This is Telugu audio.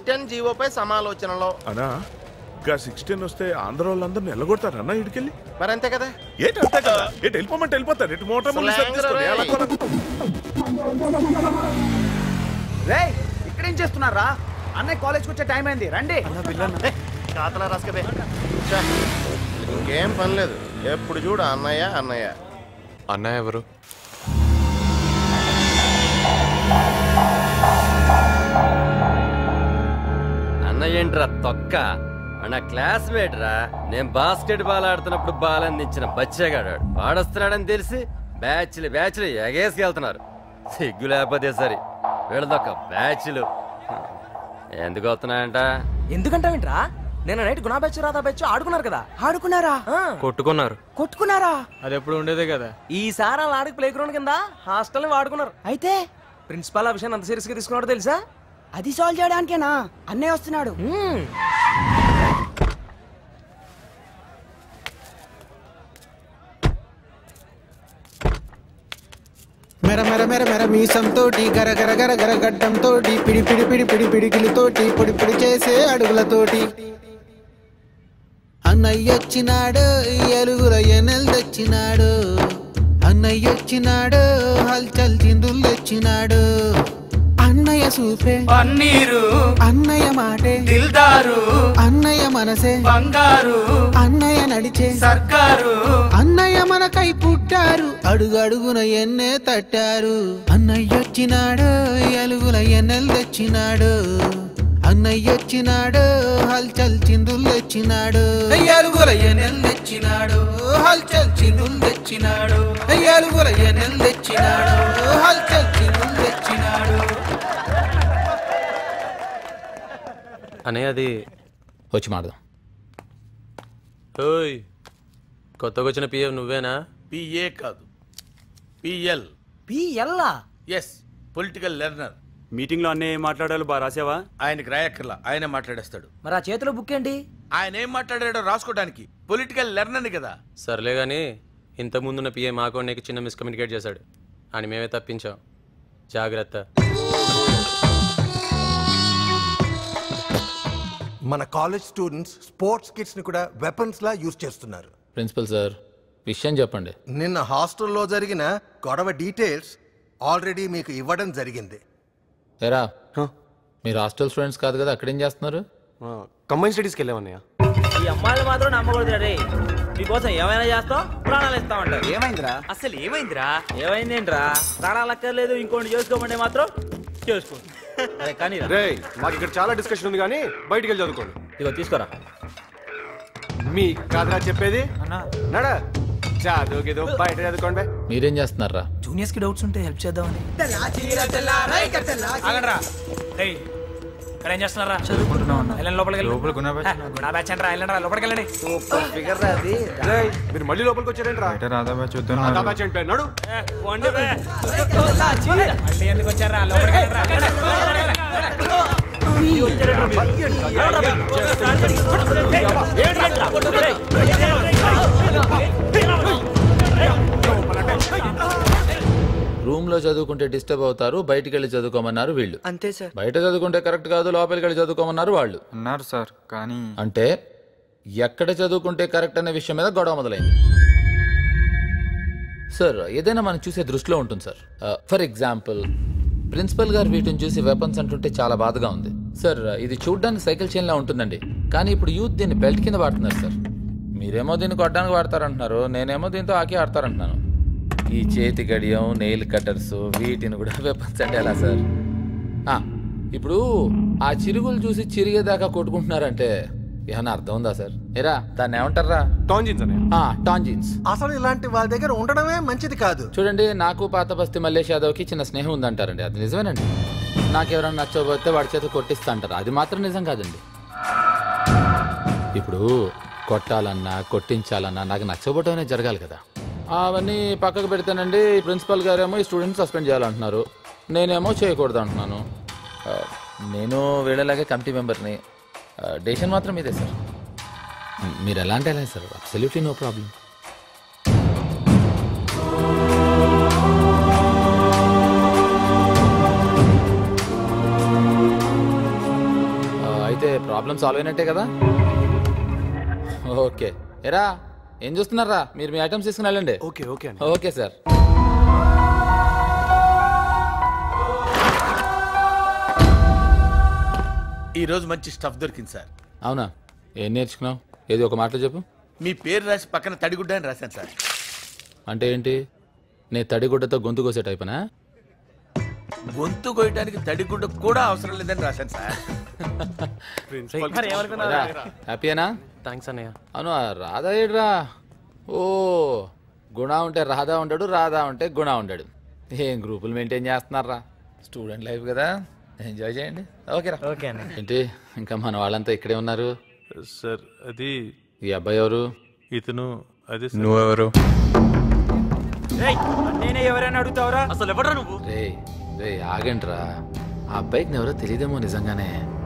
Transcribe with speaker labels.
Speaker 1: టెన్ జీవోపై సమాలోచనలో
Speaker 2: అనా ఇంకా సిక్స్టీన్ వస్తే ఆంధ్ర వాళ్ళందరిని ఎల్లగొడతారన్నా ఇడికెళ్ళి
Speaker 1: మరి అంతే కదా
Speaker 2: ఏంటి అంతే కదా ఏంటి వెళ్ళిపోమంటే వెళ్ళిపోతారు ఇటు మోటార్ ముందు
Speaker 1: Slang
Speaker 2: తీసుకొని
Speaker 1: రా
Speaker 2: ఎలా
Speaker 1: రేయ్.
Speaker 2: కొన-
Speaker 3: రే ఇక్కడేం చేస్తున్నారా అన్నయ్య కాలేజ్కి వచ్చే టైం అయింది రండి
Speaker 1: కాతల రసకబే ఛే, ఇంకేం పని లేదు ఎప్పుడు చూడు అన్నయ్య అన్నయ్య
Speaker 4: అన్నయ్య ఎవరు
Speaker 5: అన్నయ్య ఏంట్రా తొక్క మన క్లాస్మేట్ రా నేను బాస్కెట్ బాల్ ఆడుతున్నప్పుడు బాల్ అందించిన బచ్చేగాడు వాడొస్తున్నాడని తెలిసి బ్యాచ్లు బ్యాచ్లు ఎగేసుకెళ్తున్నారు సిగ్గు లేకపోతే సరి వీళ్ళదొక్క బ్యాచ్లు ఎందుకు వస్తున్నాయంట
Speaker 6: ఎందుకంటావేంట్రా నేను నైట్ గుణా బెచ్చు రాధా బెచ్చు ఆడుకున్నారు కదా
Speaker 3: ఆడుకున్నారా
Speaker 6: ఆ,
Speaker 4: కొట్టుకున్నారు
Speaker 6: కొట్టుకున్నారా
Speaker 7: అది ఎప్పుడు ఉండేదే కదా
Speaker 6: ఈసారి అలా ఆడికి ప్లే గ్రౌండ్ కింద హాస్టల్ వాడుకున్నారు
Speaker 3: అయితే
Speaker 6: ప్రిన్సిపాల్ ఆ విషయాన్ని అంత సీరియస్ గా తీసుకున్నాడో తెలుసా
Speaker 3: అది సాల్వ్ చేయడానికేనా అన్నయ్య వస్తున్నాడు
Speaker 6: మ్మ్.
Speaker 8: మెర మెర మెర మెర మీసంతోటి గర గర గర గర గడ్డంతోటి పిడి పిడి పిడి పిడి పిడికిలితోటి పొడి పొడి చేసే అడుగులతోటి అన్నయ్యొచ్చినాడు ఎలుగుల ఎనెల్ తెచ్చినాడు అన్నయ్యొచ్చినాడు హల్చల్ చిందులు తెచ్చినాడు అన్నయ్య సూపే
Speaker 7: పన్నీరు
Speaker 8: అన్నయ్య మాటే
Speaker 7: దిల్దారు
Speaker 8: అన్నయ్య మనసే
Speaker 7: బంగారు
Speaker 8: అన్నయ్య నడిచే
Speaker 7: సర్కారు
Speaker 8: అన్నయ్య మనకై పుట్టారు అడుగు అడుగున ఎన్నే తట్టారు అన్నయ్యొచ్చినాడు ఎలుగుల ఎన్నెలు తెచ్చినాడు అన్నయ్యొచ్చినాడు హల్చల్ చిందులు తెచ్చినాడు ఎలుగుల ఎన్నెలు తెచ్చినాడు హల్చల్ చిందులు తెచ్చినాడు ఎలుగుల ఎన్నెలు తెచ్చినాడు హల్చల్ చిందులు తెచ్చినాడు
Speaker 4: అనే అది
Speaker 9: వచ్చి మాడదాం
Speaker 4: ఓయ్ కొత్తగా వచ్చిన పిఎఫ్ నువ్వేనా
Speaker 10: పిఏ కాదు పిఎల్
Speaker 6: పిఎల్లా
Speaker 10: ఎస్ పొలిటికల్ లెర్నర్
Speaker 7: మీటింగ్ లో అన్నయ్య ఏం మాట్లాడాలో బాగా రాసావా
Speaker 10: ఆయనకి రాయక్కర్లా ఆయనే మాట్లాడేస్తాడు
Speaker 6: మరి ఆ చేతిలో బుక్ ఏంటి
Speaker 10: ఆయన ఏం మాట్లాడాడో రాసుకోవడానికి పొలిటికల్ లెర్నర్ కదా
Speaker 4: సర్లే కానీ ఇంతకుముందున్న పిఏ మాకు నీకు చిన్న మిస్కమ్యూనికేట్ చేశాడు అని మేమే తప్పించాం జాగ్రత్త
Speaker 11: మన కాలేజ్ స్టూడెంట్స్ స్పోర్ట్స్ కిట్స్ ని కూడా వెపన్స్ లా యూజ్ చేస్తున్నారు
Speaker 9: ప్రిన్సిపల్ సార్ విషయం చెప్పండి
Speaker 11: నిన్న హాస్టల్లో జరిగిన గొడవ డీటెయిల్స్ ఆల్రెడీ మీకు ఇవ్వడం జరిగింది
Speaker 9: ఏరా మీరు హాస్టల్ స్టూడెంట్స్ కాదు కదా అక్కడేం చేస్తున్నారు
Speaker 4: కంబైన్ స్టడీస్కి వెళ్ళామన్నయ్య
Speaker 6: ఈ అమ్మాయిలు మాత్రం నమ్మకూడదు రే మీకోసం ఏమైనా చేస్తాం ప్రాణాలు ఇస్తామంటారు
Speaker 3: ఏమైందిరా
Speaker 6: అసలు ఏమైందిరా ఏమైందేంట్రా ప్రాణాలు అక్కర్లేదు ఇంకోటి చేసుకోమంటే మాత్రం చేసుకో అరే కానీ
Speaker 4: రే మాకు ఇక్కడ చాలా డిస్కషన్ ఉంది కానీ బయటికి వెళ్ళి చదువుకోండి
Speaker 6: ఇగో తీసుకోరా
Speaker 4: మీ కాదురా చెప్పేది నడ చదువుకిదో బయట చదువుకోండి
Speaker 9: మీరేం చేస్తున్నారా
Speaker 6: జూనియర్స్ కి డౌట్స్ ఉంటే హెల్ప్ చేద్దామని
Speaker 7: ఆగండ్రా ఏయ్ ఇక్కడ ఏం చేస్తున్నారా చదువుకుంటున్నా వెళ్ళండి లోపలికి వెళ్ళి లోపల గుణ బ్యాచ్ గుణ బ్యాచ్ అంటారా వెళ్ళండి లోపలికి వెళ్ళండి
Speaker 3: ఫిగర్ అది
Speaker 4: మీరు మళ్ళీ లోపలికి వచ్చారేంట్రా రాధా బ్యాచ్ అంటే నడు
Speaker 7: మళ్ళీ ఎందుకు వచ్చారా లోపలికి వెళ్ళండిరా.
Speaker 9: రూమ్ లో చదువుకుంటే డిస్టర్బ్ అవుతారు బయటికి వెళ్ళి చదువుకోమన్నారు వీళ్ళు
Speaker 3: అంతే సార్
Speaker 9: బయట చదువుకుంటే కరెక్ట్ కాదు లోపలికి వెళ్ళి చదువుకోమన్నారు వాళ్ళు
Speaker 7: అన్నారు సార్ కానీ
Speaker 9: అంటే ఎక్కడ చదువుకుంటే కరెక్ట్ అనే విషయం మీద గొడవ మొదలైంది సార్ ఏదైనా మనం చూసే దృష్టిలో ఉంటుంది సార్ ఫర్ ఎగ్జాంపుల్ ప్రిన్సిపల్ గారు వీటిని చూసి వెపన్స్ అంటుంటే చాలా బాధగా ఉంది సార్ ఇది చూడడానికి సైకిల్ చైన్లా ఉంటుందండి కానీ ఇప్పుడు యూత్ దీన్ని బెల్ట్ కింద వాడుతున్నారు సార్ మీరేమో దీన్ని కొట్టడానికి వాడతారంటున్నారు నేనేమో దీంతో ఆకి ఆడతారంటున్నాను ఈ చేతి గడియం నెయిల్ కట్టర్స్ వీటిని కూడా వెపన్స్ అంటే ఎలా సార్ ఆ, ఇప్పుడు ఆ చిరుగులు చూసి చిరిగేదాకా కొట్టుకుంటున్నారంటే ఏమన్నా అర్థం ఉందా సార్ ఏరా దాన్ని ఏమంటారా
Speaker 4: టాంజిన్స్ అనే
Speaker 9: టాంజిన్స్
Speaker 11: అసలు ఇలాంటి వాళ్ళ దగ్గర ఉండడమే మంచిది కాదు
Speaker 9: చూడండి నాకు పాత బస్తీ మల్లేష్ యాదవ్కి చిన్న స్నేహం ఉందంటారండి అది నిజమేనండి నాకు ఎవరైనా నచ్చకపోతే వాడి చేత కొట్టిస్తా అంటారు అది మాత్రం నిజం కాదండి ఇప్పుడు కొట్టాలన్నా కొట్టించాలన్నా నాకు నచ్చకపోవటమే జరగాలి కదా అవన్నీ పక్కకు పెడితేనండి ప్రిన్సిపల్ గారేమో ఈ స్టూడెంట్ సస్పెండ్ చేయాలంటున్నారు నేనేమో చేయకూడదు అంటున్నాను ఆ, నేను వీళ్ళలాగే కమిటీ మెంబర్ని డెసిషన్ మాత్రం ఇదే సార్ మీరు ఎలా అంటే ఎలా సార్ అబ్సల్యూట్లీ నో ప్రాబ్లం అయితే ప్రాబ్లం సాల్వ్ అయినట్టే కదా ఓకే ఎరా ఏం చూస్తున్నారా మీరు మీ ఐటమ్స్ తీసుకుని వెళ్ళండి
Speaker 10: ఓకే ఓకే అండి
Speaker 9: ఓకే సార్
Speaker 10: ఈ రోజు మంచి స్టఫ్ దొరికింది సార్
Speaker 9: అవునా ఏం నేర్చుకున్నావు ఏది ఒక మాటలో చెప్పు
Speaker 10: మీ పేరు రాసి పక్కన తడిగుడ్డ అని రాశాను సార్
Speaker 9: అంటే ఏంటి నే తడిగుడ్డతో గొంతు కోసే టైపనా
Speaker 10: గొంతు కోయడానికి తడిగుడ్డ కూడా అవసరం లేదని రాశాను సార్
Speaker 7: మరి ఏమనుకున్నారా
Speaker 9: హ్యాపీయేనా
Speaker 4: థ్యాంక్స్ అన్నయ్య
Speaker 9: అవును ఆ రాధా ఏడ్రా ఓ గుణ ఉంటే రాధా ఉంటాడు రాధా ఉంటే గుణ ఉంటాడు ఏం గ్రూపులు మెయింటైన్ చేస్తున్నారా స్టూడెంట్ లైఫ్ కదా ఎంజాయ్ చేయండి ఓకేరా
Speaker 7: ఓకే అన్న
Speaker 9: ఏంటి ఇంకా మన వాళ్ళంతా ఇక్కడే ఉన్నారు
Speaker 2: సార్ అది
Speaker 9: ఈ అబ్బాయి ఎవరు
Speaker 2: ఇతను అదే
Speaker 12: నువ్వెవరు
Speaker 7: రేయ్ నేనే ఎవరైనా అడుగుతావరా
Speaker 4: అసలు ఎవడ్రా నువ్వు
Speaker 9: రే రే ఆగండ్రా ఆ అబ్బాయికి ఎవరో తెలియదేమో నిజంగానే